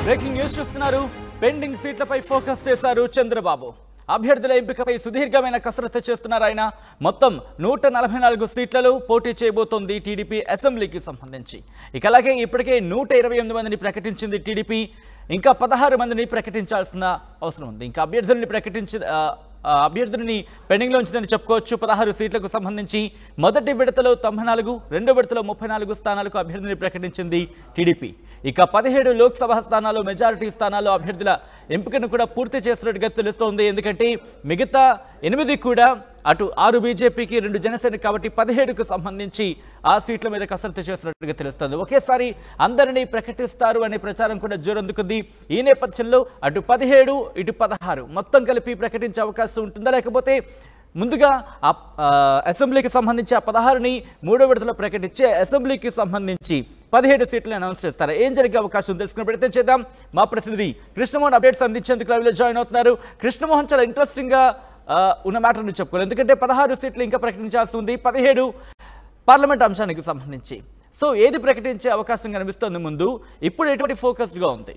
Breaking news చూస్తున్నారు pending సీట్లపై focus చేశారు చంద్రబాబు అభ్యర్థుల ఎంపికపై సుదీర్ఘమైన కసరత్తు చేస్తున్నారు ఆయన మొత్తం నూట నలభై నాలుగు సీట్లలో పోటీ చేయబోతోంది టీడీపీ అసెంబ్లీకి సంబంధించి ఇక అలాగే ఇప్పటికే నూట ఇరవై ఎనిమిది మందిని ప్రకటించింది టీడీపీ ఇంకా పదహారు మందిని ప్రకటించాల్సిన అవసరం ఉంది ఇంకా అభ్యర్థుల్ని ప్రకటించి ఆ, ఆ, అభ్యర్థులని పెండింగ్లో ఉంచిందని చెప్పుకోవచ్చు పదహారు సీట్లకు సంబంధించి మొదటి విడతలో తొంభై నాలుగు రెండో విడతలో ముప్పై నాలుగు స్థానాలకు అభ్యర్థిని ప్రకటించింది టీడీపీ ఇక పదిహేడు లోక్సభ స్థానాల్లో మెజారిటీ స్థానాల్లో అభ్యర్థుల ఎంపికను కూడా పూర్తి చేసినట్టుగా తెలుస్తోంది ఎందుకంటే మిగతా ఎనిమిది కూడా అటు ఆరు బీజేపీకి రెండు జనసేన కాబట్టి పదిహేడుకు సంబంధించి ఆ సీట్ల మీద కసరత్తు చేసినట్టుగా తెలుస్తోంది ఒకేసారి అందరినీ ప్రకటిస్తారు అనే ప్రచారం కూడా జోరందుకుంది ఈ నేపథ్యంలో అటు పదిహేడు ఇటు పదహారు మొత్తం కలిపి ప్రకటించే అవకాశం ఉంటుందా లేకపోతే ముందుగా ఆ ఆ, అసెంబ్లీకి సంబంధించి ఆ పదహారుని మూడో విడతలో ప్రకటించి అసెంబ్లీకి సంబంధించి పదిహేడు సీట్లు అనౌన్స్ చేస్తారు ఏం జరిగే అవకాశం ఉంది తెలుసుకునే ప్రయత్నం చేద్దాం మా ప్రతినిధి కృష్ణమోహన్ అప్డేట్స్ అందించేందుకు లైవ్లో జాయిన్ అవుతున్నారు కృష్ణమోహన్ చాలా ఇంట్రెస్టింగ్గా ఆ, ఉన్న మ్యాటర్ని చెప్పుకోవాలి ఎందుకంటే పదహారు సీట్లు ఇంకా ప్రకటించాల్సి ఉంది పదిహేడు పార్లమెంట్ అంశానికి సంబంధించి సో ఏది ప్రకటించే అవకాశం కనిపిస్తోంది ముందు ఇప్పుడు ఎటువంటి ఫోకస్డ్గా ఉంది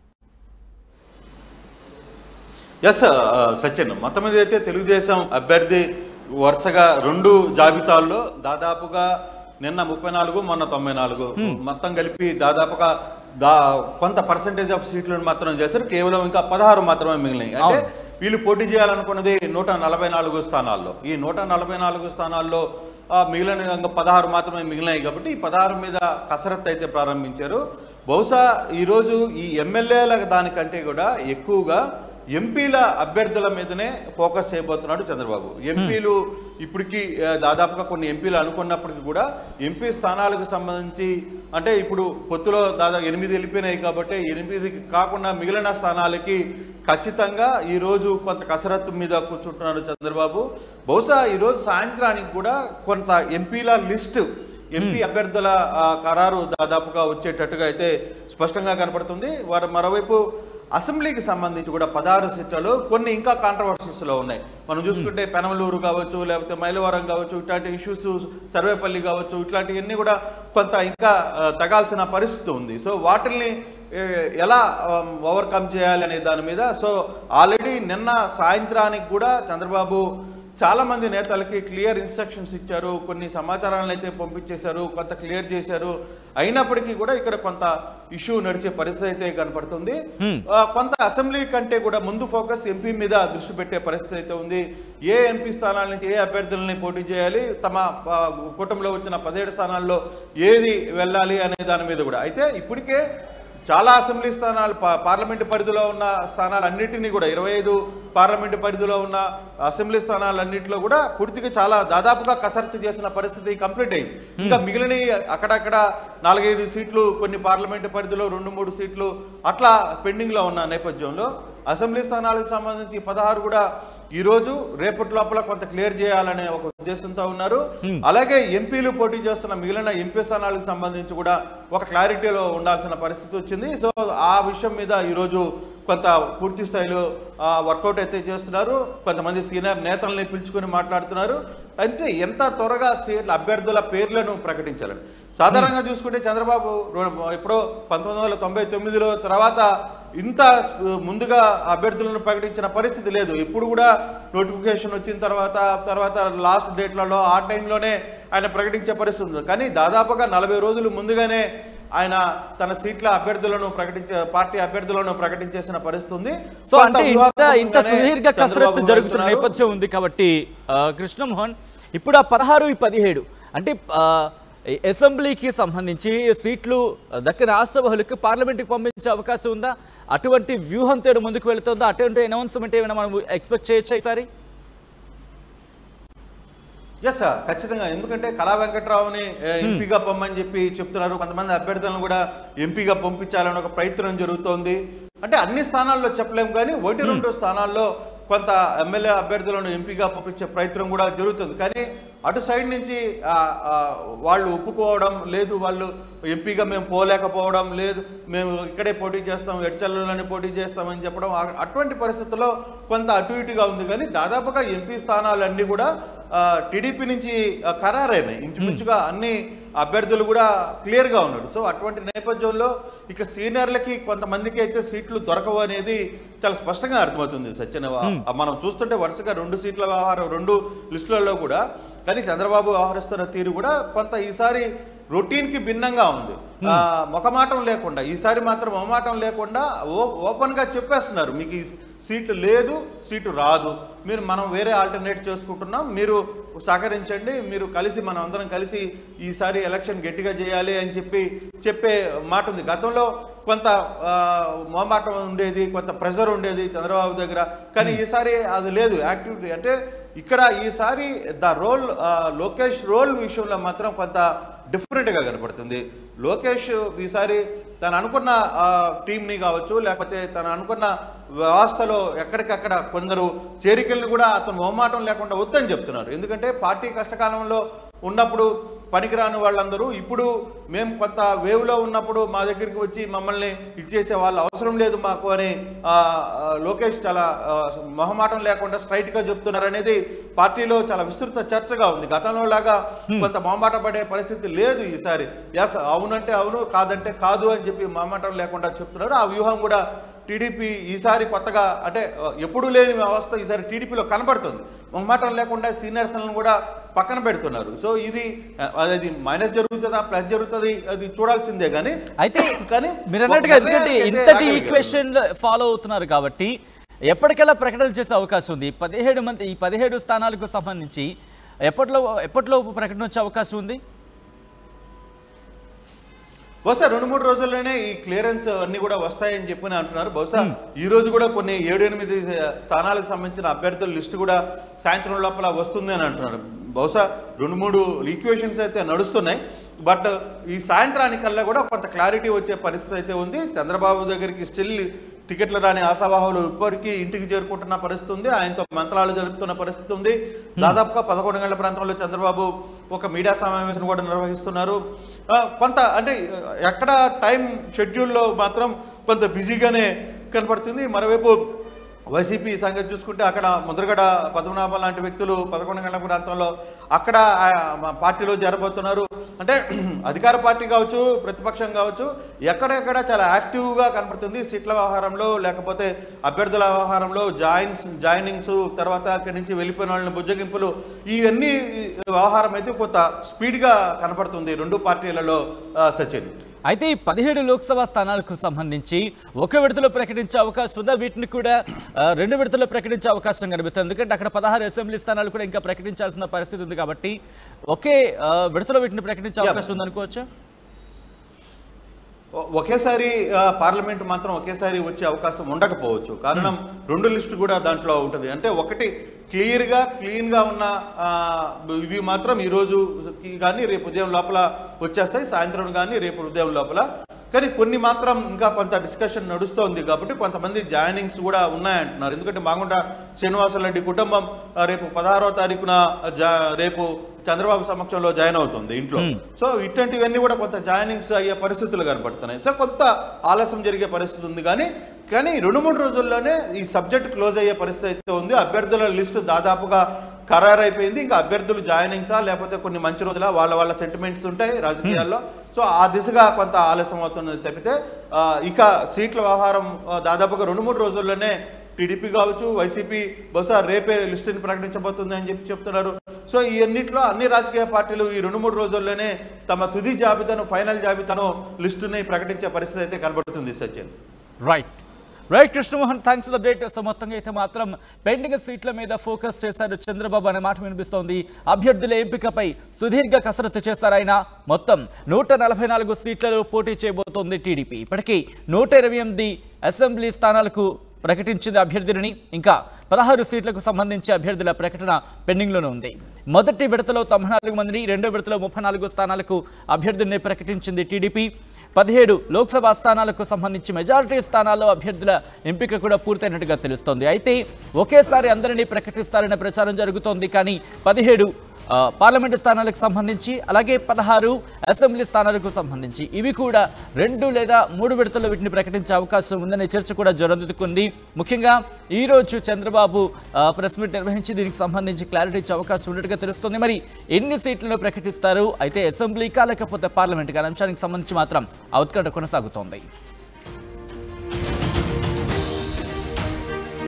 ఎస్ సచిన్ మొత్తం మీద అయితే తెలుగుదేశం అభ్యర్థి వరుసగా రెండు జాబితాల్లో దాదాపుగా నిన్న ముప్పై నాలుగు మొన్న తొంభై నాలుగు మొత్తం కలిపి దాదాపుగా దా కొంత పర్సంటేజ్ ఆఫ్ సీట్లను మాత్రం చేశారు కేవలం ఇంకా పదహారు మాత్రమే మిగిలినాయి అంటే అవును. వీళ్ళు పోటీ చేయాలనుకున్నది నూట నలభై నాలుగు స్థానాల్లో ఈ నూట నలభై నాలుగు స్థానాల్లో ఆ, మిగిలిన ఇంకా పదహారు మాత్రమే మిగిలినాయి కాబట్టి ఈ పదహారు మీద కసరత్తు అయితే ప్రారంభించారు బహుశా ఈరోజు ఈ ఎమ్మెల్యేల దానికంటే కూడా ఎక్కువగా ఎంపీల అభ్యర్థుల మీదనే ఫోకస్ చేయబోతున్నాడు చంద్రబాబు ఎంపీలు ఇప్పటికి ఆ, దాదాపుగా కొన్ని ఎంపీలు అనుకున్నప్పటికీ కూడా ఎంపీ స్థానాలకు సంబంధించి అంటే ఇప్పుడు పొత్తులో దాదాపు ఎనిమిది వెళ్ళిపోయినాయి కాబట్టి ఎనిమిది కాకుండా మిగిలిన స్థానాలకి ఖచ్చితంగా ఈరోజు కొంత కసరత్తు మీద కూర్చుంటున్నాడు చంద్రబాబు బహుశా ఈరోజు సాయంత్రానికి కూడా కొంత ఎంపీల లిస్టు ఎంపీ అభ్యర్థుల ఆ, ఖరారు దాదాపుగా వచ్చేటట్టుగా అయితే స్పష్టంగా కనపడుతుంది వారు మరోవైపు అసెంబ్లీకి సంబంధించి కూడా పదహారు సీట్లలో కొన్ని ఇంకా కాంట్రవర్సీస్లో ఉన్నాయి మనం చూసుకుంటే పెనమలూరు కావచ్చు లేకపోతే మైలవరం కావచ్చు ఇట్లాంటి ఇష్యూస్ సర్వేపల్లి కావచ్చు ఇట్లాంటివన్నీ కూడా కొంత ఇంకా ఆ, తగాల్సిన పరిస్థితి ఉంది సో వాటిల్ని ఏ, ఎలా ఓవర్కమ్ చేయాలి అనే దాని మీద సో ఆల్రెడీ నిన్న సాయంత్రానికి కూడా చంద్రబాబు చాలా మంది నేతలకి క్లియర్ ఇన్స్ట్రక్షన్స్ ఇచ్చారు కొన్ని సమాచారాలను అయితే పంపించేశారు కొంత క్లియర్ చేశారు అయినప్పటికీ కూడా ఇక్కడ కొంత ఇష్యూ నడిచే పరిస్థితి అయితే కనపడుతుంది ఆ, కొంత అసెంబ్లీ కంటే కూడా ముందు ఫోకస్ ఎంపీ మీద దృష్టి పెట్టే పరిస్థితి అయితే ఉంది ఏ ఎంపీ స్థానాల నుంచి ఏ అభ్యర్థులని పోటీ చేయాలి తమ ఆ, కూటమిలో వచ్చిన పదిహేడు స్థానాల్లో ఏది వెళ్ళాలి అనే దాని మీద కూడా అయితే ఇప్పటికే చాలా అసెంబ్లీ స్థానాలు పా- పార్లమెంటు పరిధిలో ఉన్న స్థానాలన్నిటినీ కూడా ఇరవై ఐదు పార్లమెంటు పరిధిలో ఉన్న అసెంబ్లీ స్థానాలన్నింటిలో కూడా పూర్తిగా చాలా దాదాపుగా కసరత్తు చేసిన పరిస్థితి కంప్లీట్ అయింది ఇంకా మిగిలిన అక్కడక్కడ నాలుగైదు సీట్లు కొన్ని పార్లమెంటు పరిధిలో రెండు మూడు సీట్లు అట్లా పెండింగ్లో ఉన్న నేపథ్యంలో అసెంబ్లీ స్థానాలకు సంబంధించి పదహారు కూడా ఈ రోజు రేపటి లోపల కొంత క్లియర్ చేయాలనే ఒక ఉద్దేశంతో ఉన్నారు అలాగే ఎంపీలు పోటీ చేస్తున్న మిగిలిన ఎంపీ స్థానాలకు సంబంధించి కూడా ఒక క్లారిటీలో ఉండాల్సిన పరిస్థితి వచ్చింది సో ఆ విషయం మీద ఈరోజు కొంత పూర్తి స్థాయిలో వర్కౌట్ అయితే చేస్తున్నారు కొంతమంది సీనియర్ నేతల్ని పిలుచుకొని మాట్లాడుతున్నారు అయితే ఎంత త్వరగా సీట్ల అభ్యర్థుల పేర్లను ప్రకటించాలని సాధారణంగా చూసుకుంటే చంద్రబాబు రో- ఎప్పుడో పంతొమ్మిది వందల తొంభై తొమ్మిదిలో తర్వాత ఇంత స్ప- ముందుగా అభ్యర్థులను ప్రకటించిన పరిస్థితి లేదు ఇప్పుడు కూడా నోటిఫికేషన్ వచ్చిన తర్వాత తర్వాత లాస్ట్ డేట్లలో ఆ టైంలోనే ఆయన ప్రకటించే పరిస్థితి ఉంది కానీ దాదాపుగా నలభై రోజులు ముందుగానే ఆయన తన సీట్ల అభ్యర్థులను ప్రకటించే పార్టీ అభ్యర్థులను ప్రకటించేసిన పరిస్థితి ఉంది సో కొంత అంటే ఇంత వ్యూహాత్మకంగానే ఇంత సుదీర్ఘ కసరత్తు చంద్రబాబు జరుగుతున్న వెళ్తున్నారు. నేపథ్యం ఉంది కాబట్టి ఆ, కృష్ణమోహన్ ఇప్పుడు ఆ పదహారు ఈ పదిహేడు అంటే ఆ, ఈ అసెంబ్లీకి సంబంధించి సీట్లు దక్కని రాష్ట్రసభలకు పార్లమెంట్కి పంపించే అవకాశం ఉందా అటువంటి వ్యూహంతో ముందుకు వెళుతుందా అటువంటి అనౌన్స్మెంట్ ఏమైనా మనం ఎక్స్పెక్ట్ చేయొచ్చా ఈసారి ఎస్ సార్ ఖచ్చితంగా ఎందుకంటే కళా వెంకట్రావుని ఏ, ఎంపీగా పొమ్మని చెప్పి చెప్తున్నారు కొంతమంది అభ్యర్థులను కూడా ఎంపీగా పంపించాలని ఒక ప్రయత్నం జరుగుతోంది అంటే అన్ని స్థానాల్లో చెప్పలేము కానీ ఒకటి రెండు స్థానాల్లో కొంత ఎమ్మెల్యే అభ్యర్థులను ఎంపీగా పంపించే ప్రయత్నం కూడా జరుగుతుంది కానీ అటు సైడ్ నుంచి ఆ, ఆ, వాళ్ళు ఒప్పుకోవడం లేదు వాళ్ళు ఎంపీగా మేము పోలేకపోవడం లేదు మేము ఇక్కడే పోటీ చేస్తాం ఎడ్చల్లోనే పోటీ చేస్తామని చెప్పడం ఆ- అటువంటి పరిస్థితుల్లో కొంత అటు ఇటుగా ఉంది కానీ దాదాపుగా ఎంపీ స్థానాలన్నీ కూడా టీడీపీ నుంచి ఆ, ఖరారైనాయి ఇంచుమించుగా అన్ని అభ్యర్థులు కూడా క్లియర్గా ఉన్నాడు సో అటువంటి నేపథ్యంలో ఇక సీనియర్లకి కొంతమందికి అయితే సీట్లు దొరకవు అనేది చాలా స్పష్టంగా అర్థమవుతుంది సత్యన మనం చూస్తుంటే వరుసగా రెండు సీట్ల వ్యవహారం రెండు లిస్టులలో కూడా కానీ చంద్రబాబు వ్యవహరిస్తున్న తీరు కూడా కొంత ఈసారి రొటీన్ కి భిన్నంగా ఉంది ఆ, మొకమాటం లేకుండా ఈసారి మాత్రం మొహమాటం లేకుండా ఓ- ఓపెన్ గా చెప్పేస్తున్నారు మీకు ఈ సీట్లు లేదు సీటు రాదు మీరు మనం వేరే ఆల్టర్నేట్ చేసుకుంటున్నాం మీరు సహకరించండి మీరు కలిసి మనం అందరం కలిసి ఈసారి ఎలక్షన్ గట్టిగా చేయాలి అని చెప్పి చెప్పే మాట ఉంది గతంలో కొంత ఆ, మొహమాటం ఉండేది కొంత ప్రెషర్ ఉండేది చంద్రబాబు దగ్గర కానీ ఈసారి అది లేదు యాక్టివిటీ అంటే ఇక్కడ ఈసారి ద రోల్ లోకేష్ రోల్ విషయంలో మాత్రం కొంత డిఫరెంట్గా కనపడుతుంది లోకేష్ ఈసారి తను అనుకున్న ఆ, టీంని కావచ్చు లేకపోతే తను అనుకున్న వ్యవస్థలో ఎక్కడికక్కడ కొందరు చేరికలను కూడా అతను మొహమాటం లేకుండా వద్దని చెప్తున్నారు ఎందుకంటే పార్టీ కష్టకాలంలో ఉన్నప్పుడు పనికిరాని వాళ్ళందరూ ఇప్పుడు మేము కొంత వేవ్లో ఉన్నప్పుడు మా దగ్గరికి వచ్చి మమ్మల్ని ఇచ్చేసే వాళ్ళు అవసరం లేదు మాకు అని ఆ, ఆ, లోకేష్ చాలా ఆ, మొహమాటం లేకుండా స్ట్రైట్ గా చెప్తున్నారు అనేది పార్టీలో చాలా విస్తృత చర్చగా ఉంది గతంలో లాగా కొంత మొహమాట పడే పరిస్థితి లేదు ఈసారి ఎస్ అవునంటే అవును కాదంటే కాదు అని చెప్పి మొహమాటం లేకుండా చెప్తున్నారు ఆ వ్యూహం కూడా టీడీపీ ఈసారి కొత్తగా అంటే ఆ, ఎప్పుడూ లేని వ్యవస్థ ఈసారి టీడీపీలో కనబడుతుంది మొహమాటం లేకుండా సీనియర్స్లను కూడా పక్కన పెడుతున్నారు సో ఇది ఆ, అది మైనస్ జరుగుతుందా ప్లస్ జరుగుతుంది అది చూడాల్సిందే కానీ అయితే కానీ మీరు అన్నట్టుగా ఒక ఎందుకంటే నిర్ణయానికి అయితే ఇంతటి రాగలిగారు. ఈక్వేషన్ ఫాలో అవుతున్నారు కాబట్టి ఎప్పటికెల్లా ప్రకటన చేసే అవకాశం ఉంది పదిహేడు మంది ఈ పదిహేడు స్థానాలకు సంబంధించి ఎప్పట్లో ఎప్పటిలోపు ప్రకటన వచ్చే అవకాశం ఉంది బహుశా రెండు మూడు రోజుల్లోనే ఈ క్లియరెన్స్ అన్ని కూడా వస్తాయని చెప్పి అంటున్నారు బహుశా ఈ రోజు కూడా కొన్ని ఏడు ఎనిమిది స్థానాలకు సంబంధించిన అభ్యర్థుల లిస్టు కూడా సాయంత్రం లోపల వస్తుంది అని అంటున్నారు బహుశా రెండు మూడు ఈక్వేషన్స్ అయితే నడుస్తున్నాయి బట్ ఈ సాయంత్రానికల్లా కూడా కొంత క్లారిటీ వచ్చే పరిస్థితి అయితే ఉంది చంద్రబాబు దగ్గరికి స్టిల్ టికెట్లు రాని ఆశావాహులు ఇప్పటికీ ఇంటికి చేరుకుంటున్న పరిస్థితి ఉంది ఆయనతో మంత్రాలు జరుపుతున్న పరిస్థితి ఉంది దాదాపుగా పదకొండు గంటల ప్రాంతంలో చంద్రబాబు ఒక మీడియా సమావేశం కూడా నిర్వహిస్తున్నారు ఆ, కొంత అంటే ఆ, ఎక్కడ టైం షెడ్యూల్లో మాత్రం కొంత బిజీగానే కనపడుతుంది మరోవైపు వైసీపీ సంగతి చూసుకుంటే అక్కడ ముద్రగడ పద్మనాభం లాంటి వ్యక్తులు పదకొండు గంటల ప్రాంతంలో అక్కడ ఆ, మా పార్టీలో జరబోతున్నారు అంటే అధికార పార్టీ కావచ్చు ప్రతిపక్షం కావచ్చు ఎక్కడెక్కడ చాలా యాక్టివ్గా కనపడుతుంది సీట్ల వ్యవహారంలో లేకపోతే అభ్యర్థుల వ్యవహారంలో జాయిన్స్ జాయినింగ్స్ తర్వాత అక్కడి నుంచి వెళ్ళిపోయిన వాళ్ళని బుజ్జగింపులు ఇవన్నీ వ్యవహారం అయితే కొంత స్పీడ్గా కనపడుతుంది రెండు పార్టీలలో ఆ, సచిన్ అయితే ఈ పదిహేడు లోక్సభ స్థానాలకు సంబంధించి ఒక విడతలో ప్రకటించే అవకాశం ఉందా వీటిని కూడా ఆ, రెండు విడతలో ప్రకటించే అవకాశం కనిపిస్తుంది ఎందుకంటే అక్కడ పదహారు అసెంబ్లీ స్థానాలు కూడా ఇంకా ప్రకటించాల్సిన పరిస్థితి ఉంది కాబట్టి ఒకే ఆ, విడతలో వీటిని ప్రకటించే అవకాశం ఉందనుకోవచ్చా ఒ- ఒకేసారి ఆ, పార్లమెంట్ మాత్రం ఒకేసారి వచ్చే అవకాశం ఉండకపోవచ్చు కారణం రెండు లిస్టు కూడా దాంట్లో ఉంటుంది అంటే ఒకటి క్లియర్గా క్లీన్గా ఉన్న ఆ, ఇవి మాత్రం ఈ రోజు కానీ రేపు ఉదయం లోపల వచ్చేస్తాయి సాయంత్రం కానీ రేపు ఉదయం లోపల కానీ కొన్ని మాత్రం ఇంకా కొంత డిస్కషన్ నడుస్తోంది కాబట్టి కొంతమంది జాయినింగ్స్ కూడా ఉన్నాయంటున్నారు ఎందుకంటే మాగుంట శ్రీనివాసరెడ్డి కుటుంబం ఆ, రేపు పదహారో తారీఖున జా రేపు చంద్రబాబు సమక్షంలో జాయిన్ అవుతుంది ఇంట్లో సో ఇట్లాంటివన్నీ కూడా కొంత జాయినింగ్స్ అయ్యే పరిస్థితులు కనపడుతున్నాయి సో కొంత ఆలస్యం జరిగే పరిస్థితి ఉంది కానీ కానీ రెండు మూడు రోజుల్లోనే ఈ సబ్జెక్ట్ క్లోజ్ అయ్యే పరిస్థితి అయితే ఉంది అభ్యర్థుల లిస్టు దాదాపుగా ఖరారు అయిపోయింది ఇంకా అభ్యర్థులు జాయినింగ్సా లేకపోతే కొన్ని మంచి రోజుల వాళ్ళ వాళ్ళ సెంటిమెంట్స్ ఉంటాయి రాజకీయాల్లో సో ఆ దిశగా కొంత ఆలస్యం అవుతున్నది తప్పితే ఆ, ఇక సీట్ల వ్యవహారం ఆ, దాదాపుగా రెండు మూడు రోజుల్లోనే టీడీపీ కావచ్చు వైసీపీ బహుశా రేపే లిస్టుని ప్రకటించబోతుంది అని చెప్పి చెప్తున్నారు సో ఈ అన్నింటిలో అన్ని రాజకీయ పార్టీలు ఈ రెండు మూడు రోజుల్లోనే తమ తుది జాబితాను ఫైనల్ జాబితాను లిస్టుని ప్రకటించే పరిస్థితి అయితే కనబడుతుంది Sachin right right Krishnamohan thanks for the date so మొత్తంగా అయితే మాత్రం పెండింగ్ సీట్ల మీద ఫోకస్ చేశారు చంద్రబాబు అనే మాట వినిపిస్తోంది అభ్యర్థుల ఎంపికపై సుదీర్ఘ కసరత్తు చేశారు ఆయన మొత్తం నూట నలభై నాలుగు సీట్లలో పోటీ చేయబోతోంది టీడీపీ ఇప్పటికీ నూట ఇరవై ఎనిమిది అసెంబ్లీ స్థానాలకు ప్రకటించింది అభ్యర్థిని ఇంకా పదహారు సీట్లకు సంబంధించి అభ్యర్థుల ప్రకటన పెండింగ్లోనే ఉంది మొదటి విడతలో తొంభై నాలుగు మందిని రెండో విడతలో ముప్పై నాలుగు స్థానాలకు అభ్యర్థుల్ని ప్రకటించింది టీడీపీ పదిహేడు లోక్సభ స్థానాలకు సంబంధించి మెజారిటీ స్థానాల్లో అభ్యర్థుల ఎంపిక కూడా పూర్తయినట్టుగా తెలుస్తోంది అయితే ఒకేసారి అందరినీ ప్రకటిస్తారనే ప్రచారం జరుగుతోంది కానీ పదిహేడు ఆ, పార్లమెంటు స్థానాలకు సంబంధించి అలాగే పదహారు అసెంబ్లీ స్థానాలకు సంబంధించి ఇవి కూడా రెండు లేదా మూడు విడతల్లో వీటిని ప్రకటించే అవకాశం ఉందనే చర్చ కూడా జరుగుతుంది ముఖ్యంగా ఈ రోజు చంద్రబాబు ఆ, ప్రెస్ మీట్ నిర్వహించి దీనికి సంబంధించి క్లారిటీ ఇచ్చే అవకాశం ఉన్నట్టుగా తెలుస్తుంది మరి ఎన్ని సీట్లను ప్రకటిస్తారు అయితే అసెంబ్లీకా లేకపోతే పార్లమెంట్కా అనే అంశానికి సంబంధించి మాత్రం ఆ ఉత్కంఠ కొనసాగుతోంది